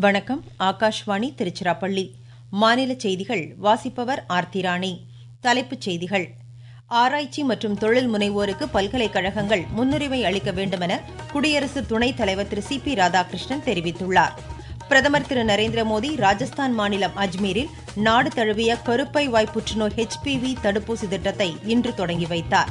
வணக்கம் ஆகாஷ்வாணி திருச்சிராப்பள்ளி மாநில செய்திகள் வாசிப்பவர் ஆர்த்திராணி தலைப்புச் செய்திகள் ஆராய்ச்சி மற்றும் தொழில் முனைவோருக்கு பல்கலைக்கழகங்கள் முன்னுரிமை அளிக்க வேண்டுமென குடியரசு துணைத் தலைவர் திரு சி பி ராதாகிருஷ்ணன் தெரிவித்துள்ளார் பிரதமர் திரு நரேந்திர மோடி ராஜஸ்தான் மாநிலம் அஜ்மீரில் நாடு தழுவிய கருப்பை வாய் புற்றுநோய் ஹெச்பிவி தடுப்பூசி திட்டத்தை இன்று தொடங்கி வைத்தார்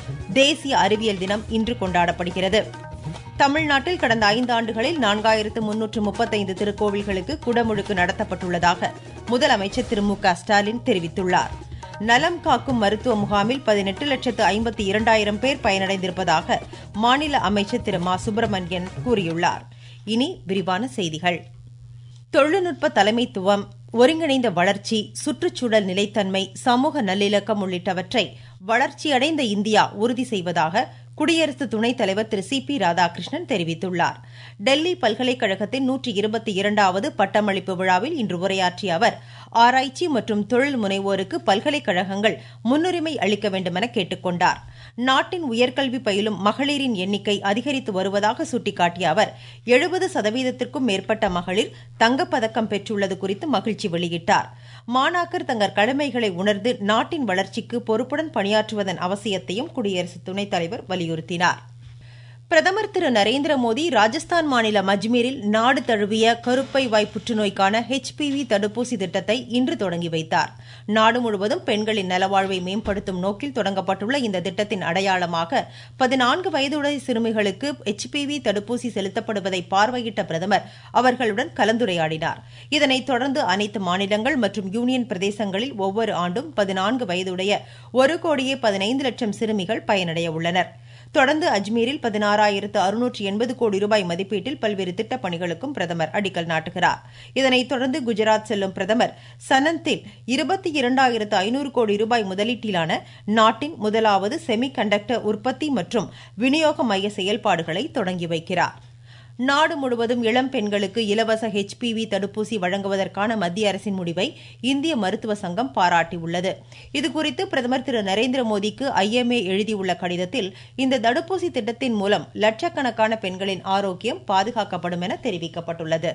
தேசிய அறிவியல் தினம் இன்று கொண்டாடப்படுகிறது தமிழ்நாட்டில் கடந்த ஐந்தாண்டுகளில் நான்காயிரத்து முன்னூற்று முப்பத்தைந்து திருக்கோவில்களுக்கு குடமுழுக்கு நடத்தப்பட்டுள்ளதாக முதலமைச்சர் திரு மு க ஸ்டாலின் தெரிவித்துள்ளார் நலம் காக்கும் மருத்துவ முகாமில் பதினெட்டு லட்சத்து ஐம்பத்தி இரண்டாயிரம் பேர் பயனடைந்திருப்பதாக மாநில அமைச்சர் திரு மா சுப்பிரமணியன் கூறியுள்ளார் இனி விரிவான செய்திகள் தொழில்நுட்ப தலைமைத்துவம் ஒருங்கிணைந்த வளர்ச்சி சுற்றுச்சூழல் நிலைத்தன்மை சமூக நல்லிணக்கம் உள்ளிட்டவற்றை வளர்ச்சியடைந்த இந்தியா உறுதி செய்வதாக குடியரசு துணைத் தலைவர் திரு சி பி ராதாகிருஷ்ணன் தெரிவித்துள்ளார் டெல்லி பல்கலைக்கழகத்தின் நூற்றி இருபத்தி இரண்டாவது பட்டமளிப்பு விழாவில் இன்று உரையாற்றிய அவர் ஆராய்ச்சி மற்றும் தொழில் முனைவோருக்கு பல்கலைக்கழகங்கள் முன்னுரிமை அளிக்க வேண்டுமென கேட்டுக் கொண்டார் நாட்டின் உயர்கல்வி பயிலும் மகளிரின் எண்ணிக்கை அதிகரித்து வருவதாக சுட்டிக்காட்டிய அவர் எழுபது சதவீதத்திற்கும் மேற்பட்ட மகளிர் தங்கப்பதக்கம் பெற்றுள்ளது குறித்து மகிழ்ச்சி வெளியிட்டார் மாணாக்கர் தங்கள் கடமைகளை உணர்ந்து நாட்டின் வளர்ச்சிக்கு பொறுப்புடன் பணியாற்றுவதன் அவசியத்தையும் குடியரசு துணைத் தலைவர் வலியுறுத்தினார் பிரதமர் திரு நரேந்திர மோடி ராஜஸ்தான் மாநிலம் அஜ்மீரில் நாடு தழுவிய கருப்பை வாய் புற்றுநோய்க்கான ஹெச்பிவி தடுப்பூசி திட்டத்தை இன்று தொடங்கி வைத்தார் நாடு முழுவதும் பெண்களின் நலவாழ்வை மேம்படுத்தும் நோக்கில் தொடங்கப்பட்டுள்ள இந்த திட்டத்தின் அடையாளமாக பதினான்கு வயதுடைய சிறுமிகளுக்கு ஹெச்பிவி தடுப்பூசி செலுத்தப்படுவதை பார்வையிட்ட பிரதமர் அவர்களுடன் கலந்துரையாடினார் இதனைத் தொடர்ந்து அனைத்து மாநிலங்கள் மற்றும் யூனியன் பிரதேசங்களில் ஒவ்வொரு ஆண்டும் பதினான்கு வயதுடைய ஒரு கோடியே பதினைந்து லட்சம் சிறுமிகள் பயனடைய உள்ளனா் தொடர்ந்து அஜ்மீரில் பதினாறாயிரத்து அறுநூற்று எண்பது கோடி ரூபாய் மதிப்பீட்டில் பல்வேறு திட்டப் பணிகளுக்கும் பிரதமர் அடிக்கல் நாட்டுகிறார் இதனைத் தொடர்ந்து குஜராத் செல்லும் பிரதமர் சனந்தில் இருபத்தி இரண்டாயிரத்து ஐநூறு கோடி ரூபாய் முதலீட்டிலான நாட்டின் முதலாவது செமி கண்டக்டர் உற்பத்தி மற்றும் விநியோக மைய செயல்பாடுகளை தொடங்கி வைக்கிறார் நாடு முழுவதும் இளம் பெண்களுக்கு இலவச ஹெச்பிவி தடுப்பூசி வழங்குவதற்கான மத்திய அரசின் முடிவை இந்திய மருத்துவ சங்கம் பாராட்டியுள்ளது இதுகுறித்து பிரதமர் திரு நரேந்திர மோடிக்கு ஐஎம்ஏ எழுதியுள்ள கடிதத்தில் இந்த தடுப்பூசி திட்டத்தின் மூலம் லட்சக்கணக்கான பெண்களின் ஆரோக்கியம் பாதுகாக்கப்படும் என தெரிவிக்கப்பட்டுள்ளது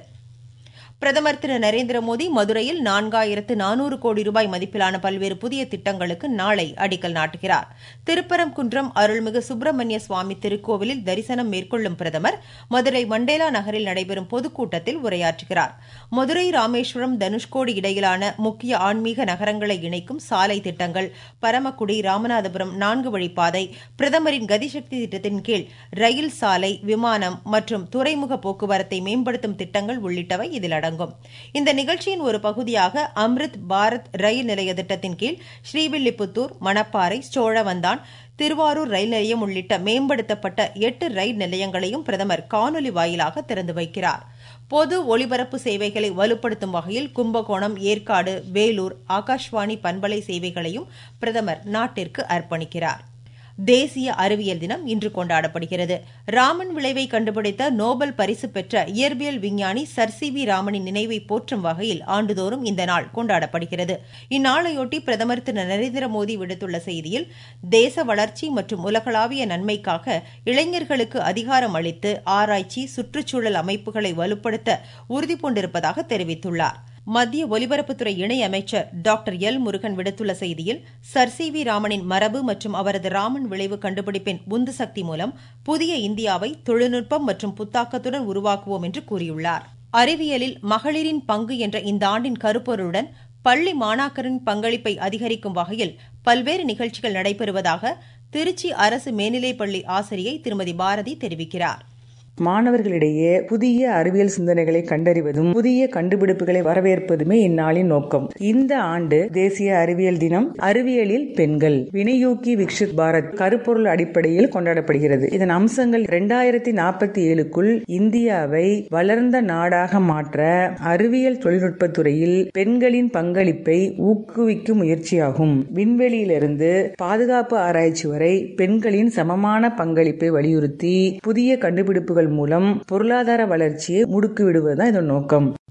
பிரதமர் திரு நரேந்திர மோடி மதுரையில் நான்காயிரத்து நானூறு கோடி ரூபாய் மதிப்பிலான பல்வேறு புதிய திட்டங்களுக்கு நாளை அடிக்கல் நாட்டுகிறார் திருப்பரங்குன்றம் அருள்மிகு சுப்பிரமணிய சுவாமி திருக்கோவிலில் தரிசனம் மேற்கொள்ளும் பிரதமர் மதுரை மண்டேலா நகரில் நடைபெறும் பொதுக்கூட்டத்தில் உரையாற்றுகிறார் மதுரை ராமேஸ்வரம் தனுஷ்கோடி இடையிலான முக்கிய ஆன்மீக நகரங்களை இணைக்கும் சாலை திட்டங்கள் பரமக்குடி ராமநாதபுரம் நான்கு வழிப்பாதை பிரதமரின் கதிசக்தி திட்டத்தின் கீழ் ரயில் சாலை விமானம் மற்றும் துறைமுக போக்குவரத்தை மேம்படுத்தும் திட்டங்கள் உள்ளிட்டவை இதில் அடங்கும் அடங்கும் இந்த நிகழ்ச்சியின் ஒரு பகுதியாக அம்ரித் பாரத் ரயில் நிலைய திட்டத்தின் கீழ் ஸ்ரீவில்லிபுத்தூர் மணப்பாறை சோழவந்தான் திருவாரூர் ரயில் நிலையம் உள்ளிட்ட மேம்படுத்தப்பட்ட எட்டு ரயில் நிலையங்களையும் பிரதமர் காணொலி வாயிலாக திறந்து வைக்கிறார் பொது ஒலிபரப்பு சேவைகளை வலுப்படுத்தும் வகையில் கும்பகோணம் ஏற்காடு வேலூர் ஆகாஷ்வாணி பண்பலை சேவைகளையும் பிரதமர் நாட்டிற்கு அர்ப்பணிக்கிறார் தேசிய அறிவியல் தினம் இன்று கொண்டாடப்படுகிறது ராமன் விளைவை கண்டுபிடித்த நோபல் பரிசு பெற்ற இயற்பியல் விஞ்ஞானி சர் சி வி ராமனின் நினைவை போற்றும் வகையில் ஆண்டுதோறும் இந்த நாள் கொண்டாடப்படுகிறது இந்நாளையொட்டி பிரதமர் திரு நரேந்திர மோடி விடுத்துள்ள செய்தியில் தேச வளர்ச்சி மற்றும் உலகளாவிய நன்மைக்காக இளைஞர்களுக்கு அதிகாரம் அளித்து ஆராய்ச்சி சுற்றுச்சூழல் அமைப்புகளை வலுப்படுத்த உறுதிபூண்டிருப்பதாக தெரிவித்துள்ளார் மத்திய ஒலிபரப்புத்துறை இணையமைச்சர் டாக்டர் எல் முருகன் விடுத்துள்ள செய்தியில் சர் சி வி ராமனின் மரபு மற்றும் அவரது ராமன் விளைவு கண்டுபிடிப்பின் உந்து சக்தி மூலம் புதிய இந்தியாவை தொழில்நுட்பம் மற்றும் புத்தாக்கத்துடன் உருவாக்குவோம் என்று கூறியுள்ளார் அறிவியலில் மகளிரின் பங்கு என்ற இந்த ஆண்டின் கருப்பொருளுடன் பள்ளி மாணாக்கரின் பங்களிப்பை அதிகரிக்கும் வகையில் பல்வேறு நிகழ்ச்சிகள் நடைபெறுவதாக திருச்சி அரசு மேல்நிலைப்பள்ளி ஆசிரியை திருமதி பாரதி தெரிவிக்கிறார் மாணவர்களிடையே புதிய அறிவியல் சிந்தனைகளை கண்டறிவதும் புதிய கண்டுபிடிப்புகளை வரவேற்பதுமே இந்நாளின் நோக்கம் இந்த ஆண்டு தேசிய அறிவியல் தினம் அறிவியலில் பெண்கள் வினையூக்கி விக்ஷித் பாரத் கருப்பொருள் அடிப்படையில் கொண்டாடப்படுகிறது இதன் அம்சங்கள் இரண்டாயிரத்தி நாற்பத்தி ஏழுக்குள் இந்தியாவை வளர்ந்த நாடாக மாற்ற அறிவியல் தொழில்நுட்பத்துறையில் பெண்களின் பங்களிப்பை ஊக்குவிக்கும் முயற்சியாகும் விண்வெளியிலிருந்து பாதுகாப்பு ஆராய்ச்சி வரை பெண்களின் சமமான பங்களிப்பை வலியுறுத்தி புதிய கண்டுபிடிப்புகள் மூலம் பொருளாதார வளர்ச்சியை முடுக்கிவிடுவதுதான் இதன் நோக்கம்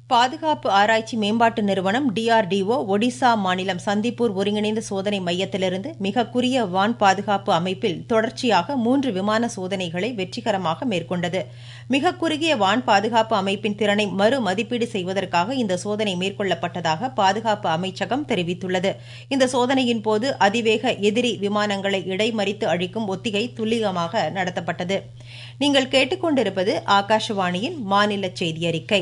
பாதுகாப்பு ஆராய்ச்சி மேம்பாட்டு நிறுவனம் டிஆர்டிஓ ஒடிசா மாநிலம் சந்திப்பூர் ஒருங்கிணைந்த சோதனை மையத்திலிருந்து மிக குறுகிய வான் பாதுகாப்பு அமைப்பில் தொடர்ச்சியாக மூன்று விமான சோதனைகளை வெற்றிகரமாக மேற்கொண்டது மிக குறுகிய வான் பாதுகாப்பு அமைப்பின் திறனை மறு மதிப்பீடு செய்வதற்காக இந்த சோதனை மேற்கொள்ளப்பட்டதாக பாதுகாப்பு அமைச்சகம் தெரிவித்துள்ளது இந்த சோதனையின் போது அதிவேக எதிரி விமானங்களை இடைமறித்து அழிக்கும் ஒத்திகை துல்லியமாக நடத்தப்பட்டது நீங்கள் கேட்டுக்கொண்டிருப்பது ஆகாஷவாணியின் மாநில செய்தி அறிக்கை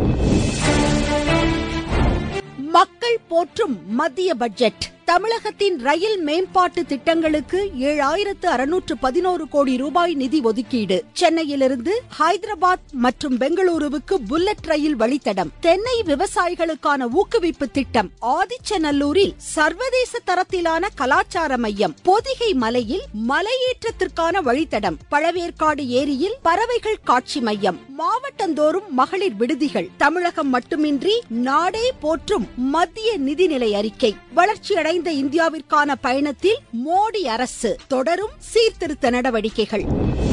மக்கள் போற்றும் மத்திய பட்ஜெட் தமிழகத்தின் ரயில் மேம்பாட்டு திட்டங்களுக்கு ஏழாயிரத்து அறுநூற்று பதினோரு கோடி ரூபாய் நிதி ஒதுக்கீடு சென்னையிலிருந்து ஹைதராபாத் மற்றும் பெங்களூருவுக்கு புல்லட் ரயில் வழித்தடம் தென்னை விவசாயிகளுக்கான ஊக்குவிப்பு திட்டம் ஆதிச்சநல்லூரில் சர்வதேச தரத்திலான கலாச்சார மையம் பொதிகை மலையில் மலையேற்றத்திற்கான வழித்தடம் பழவேற்காடு ஏரியில் பறவைகள் காட்சி மையம் மாவட்டந்தோறும் மகளிர் விடுதிகள் தமிழகம் மட்டுமின்றி நாடே போற்றும் மத்திய நிதிநிலை அறிக்கை வளர்ச்சியடை அடைந்த இந்தியாவிற்கான பயணத்தில் மோடி அரசு தொடரும் சீர்திருத்த நடவடிக்கைகள்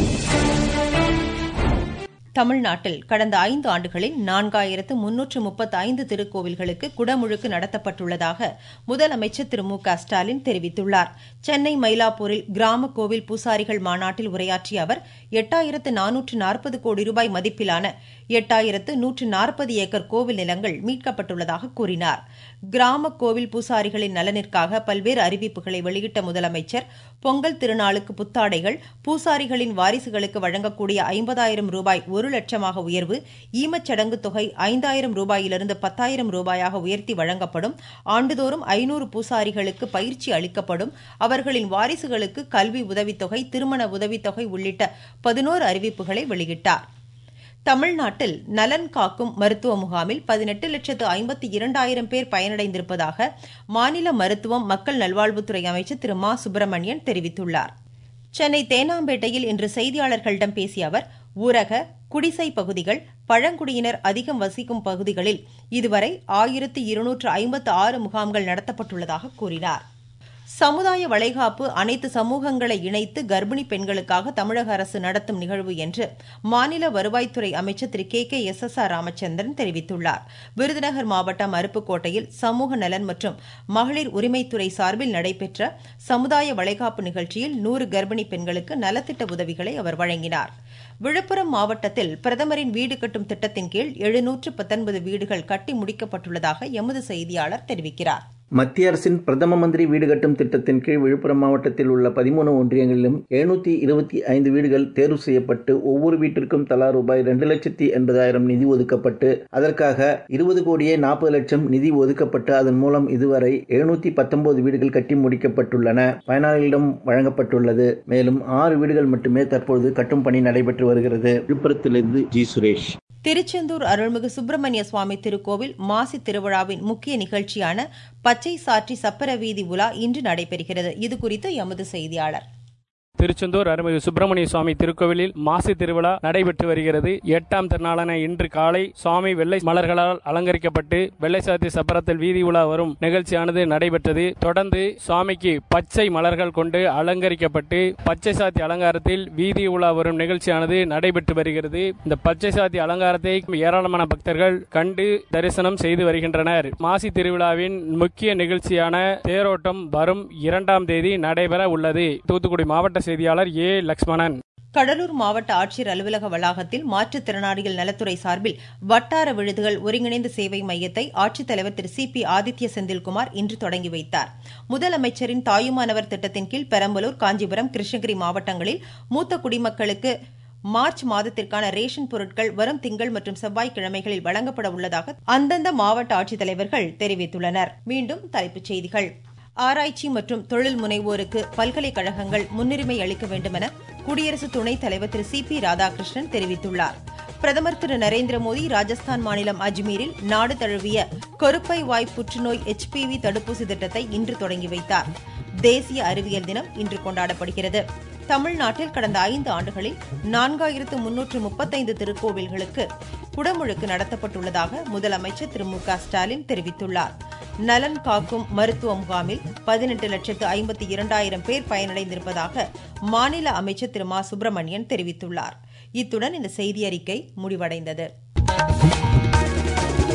தமிழ்நாட்டில் கடந்த ஐந்து ஆண்டுகளில் நான்காயிரத்து முன்னூற்று முப்பத்தி ஐந்து திருக்கோவில்களுக்கு குடமுழுக்கு நடத்தப்பட்டுள்ளதாக முதலமைச்சர் திரு மு க ஸ்டாலின் தெரிவித்துள்ளார் சென்னை மயிலாப்பூரில் கிராம கோவில் பூசாரிகள் மாநாட்டில் உரையாற்றிய அவர் எட்டாயிரத்து நானூற்று நாற்பது கோடி ரூபாய் மதிப்பிலான எட்டாயிரத்து நூற்று நாற்பது ஏக்கர் கோவில் நிலங்கள் மீட்கப்பட்டுள்ளதாக கூறினார் கிராம கோவில் பூசாரிகளின் நலனிற்காக பல்வேறு அறிவிப்புகளை வெளியிட்ட முதலமைச்சர் பொங்கல் திருநாளுக்கு புத்தாடைகள் பூசாரிகளின் வாரிசுகளுக்கு வழங்கக்கூடிய ஐம்பதாயிரம் ரூபாய் ஒரு லட்சமாக உயர்வு ஈமச்சடங்கு தொகை ஐந்தாயிரம் ரூபாயிலிருந்து பத்தாயிரம் ரூபாயாக உயர்த்தி வழங்கப்படும் ஆண்டுதோறும் ஐநூறு பூசாரிகளுக்கு பயிற்சி அளிக்கப்படும் அவர்களின் வாரிசுகளுக்கு கல்வி உதவித்தொகை திருமண உதவித்தொகை உள்ளிட்ட பதினோரு அறிவிப்புகளை வெளியிட்டார் தமிழ்நாட்டில் நலன் காக்கும் மருத்துவ முகாமில் பதினெட்டு லட்சத்து ஐம்பத்தி இரண்டாயிரம் பேர் பயனடைந்திருப்பதாக மாநில மருத்துவம் மக்கள் நல்வாழ்வுத்துறை அமைச்சர் திரு மா சுப்பிரமணியன் தெரிவித்துள்ளார் சென்னை தேனாம்பேட்டையில் இன்று செய்தியாளர்களிடம் பேசிய அவர் ஊரக குடிசை பகுதிகள் பழங்குடியினர் அதிகம் வசிக்கும் பகுதிகளில் இதுவரை ஆயிரத்து இருநூற்று ஐம்பத்து ஆறு முகாம்கள் நடத்தப்பட்டுள்ளதாக கூறினார் சமுதாய வளைகாப்பு அனைத்து சமூகங்களை இணைத்து கர்ப்பிணி பெண்களுக்காக தமிழக அரசு நடத்தும் நிகழ்வு என்று மாநில வருவாய்த்துறை அமைச்சர் திரு K K S S R Ramachandran தெரிவித்துள்ளார் விருதுநகர் மாவட்டம் அருப்புக்கோட்டையில் சமூக நலன் மற்றும் மகளிர் உரிமைத்துறை சார்பில் நடைபெற்ற சமுதாய வளைகாப்பு நிகழ்ச்சியில் நூறு கர்ப்பிணி பெண்களுக்கு நலத்திட்ட உதவிகளை அவர் வழங்கினார் விழுப்புரம் மாவட்டத்தில் பிரதமரின் வீடு கட்டும் திட்டத்தின் கீழ் எழுநூற்று பத்தொன்பது வீடுகள் கட்டி முடிக்கப்பட்டுள்ளதாக எமது செய்தியாளர் தெரிவிக்கிறார் மத்திய அரசின் பிரதம மந்திரி வீடு கட்டும் திட்டத்தின் கீழ் விழுப்புரம் மாவட்டத்தில் உள்ள பதிமூணு ஒன்றியங்களிலும் எழுநூத்தி இருபத்தி ஐந்து வீடுகள் தேர்வு செய்யப்பட்டு ஒவ்வொரு வீட்டிற்கும் தலா ரூபாய் இரண்டு லட்சத்தி எண்பதாயிரம் நிதி ஒதுக்கப்பட்டு அதற்காக இருபது கோடியே நாற்பது லட்சம் நிதி ஒதுக்கப்பட்டு அதன் மூலம் இதுவரை எழுநூத்தி பத்தொன்பது வீடுகள் கட்டி முடிக்கப்பட்டுள்ளன பயனாளிகளிடம் வழங்கப்பட்டுள்ளது மேலும் ஆறு வீடுகள் மட்டுமே தற்பொழுது கட்டும் பணி நடைபெற்று வருகிறது விழுப்புரத்திலிருந்து ஜி சுரேஷ் திருச்செந்தூர் அருள்மிகு சுப்பிரமணிய சுவாமி திருக்கோவில் மாசி திருவிழாவின் முக்கிய நிகழ்ச்சியான பச்சை சாற்றி சப்பர வீதி உலா இன்று நடைபெறுகிறது இதுகுறித்து எமது செய்தியாளர் திருச்செந்தூர் அருள்மிகு சுப்பிரமணிய சுவாமி திருக்கோவிலில் மாசி திருவிழா நடைபெற்று வருகிறது எட்டாம் திருநாளான இன்று காலை சுவாமி வெள்ளை மலர்களால் அலங்கரிக்கப்பட்டு வெள்ளை சாத்தி சப்பரத்தில் வீதி உலா வரும் நிகழ்ச்சியானது நடைபெற்றது தொடர்ந்து சுவாமிக்கு பச்சை மலர்கள் கொண்டு அலங்கரிக்கப்பட்டு பச்சை சாத்தி அலங்காரத்தில் வீதி உலா வரும் நிகழ்ச்சியானது நடைபெற்று வருகிறது இந்த பச்சை சாத்தி அலங்காரத்தை ஏராளமான பக்தர்கள் கண்டு தரிசனம் செய்து வருகின்றனர் மாசி திருவிழாவின் முக்கிய நிகழ்ச்சியான தேரோட்டம் வரும் இரண்டாம் தேதி நடைபெற உள்ளது தூத்துக்குடி மாவட்ட செய்தியாளர் ஏ லக்ஷ்மணன் கடலூர் மாவட்ட ஆட்சியர் அலுவலக வளாகத்தில் மாற்றுத்திறனாளிகள் நலத்துறை சார்பில் வட்டார விழுதுகள் ஒருங்கிணைந்த சேவை மையத்தை ஆட்சித்தலைவர் திரு சி பி ஆதித்ய செந்தில்குமார் இன்று தொடங்கி வைத்தார் முதலமைச்சரின் தாயுமானவர் திட்டத்தின் கீழ் பெரம்பலூர் காஞ்சிபுரம் கிருஷ்ணகிரி மாவட்டங்களில் மூத்த குடிமக்களுக்கு மார்ச் மாதத்திற்கான ரேஷன் பொருட்கள் வரும் திங்கள் மற்றும் செவ்வாய்க்கிழமைகளில் வழங்கப்பட உள்ளதாக அந்தந்த மாவட்ட ஆட்சித்தலைவர்கள் தெரிவித்துள்ளனர் மீண்டும் தலைப்புச் செய்திகள் ஆராய்ச்சி மற்றும் தொழில் முனைவோருக்கு பல்கலைக்கழகங்கள் முன்னுரிமை அளிக்க வேண்டுமென குடியரசு துணைத் தலைவர் திரு சி பி ராதாகிருஷ்ணன் தெரிவித்துள்ளார் பிரதமர் திரு நரேந்திர மோடி ராஜஸ்தான் மாநிலம் அஜ்மீரில் நாடு தழுவிய கொருப்பை வாய் புற்றுநோய் எச்பிவி தடுப்பூசி திட்டத்தை இன்று தொடங்கி வைத்தார் தேசிய அறிவியல் தினம் இன்று கொண்டாடப்படுகிறது தமிழ்நாட்டில் கடந்த ஐந்து ஆண்டுகளில் நான்காயிரத்து முன்னூற்று முப்பத்தைந்து திருக்கோவில்களுக்கு குடமுழுக்கு நடத்தப்பட்டுள்ளதாக முதலமைச்சர் திரு மு க ஸ்டாலின் தெரிவித்துள்ளார் நலன் காக்கும் மருத்துவ முகாமில் பதினெட்டு லட்சத்து ஐம்பத்தி இரண்டாயிரம் பேர் பயனடைந்திருப்பதாக மாநில அமைச்சர் திரு மா சுப்பிரமணியன் தெரிவித்துள்ளார் இத்துடன் இந்த செய்தி அறிக்கை முடிவடைந்தது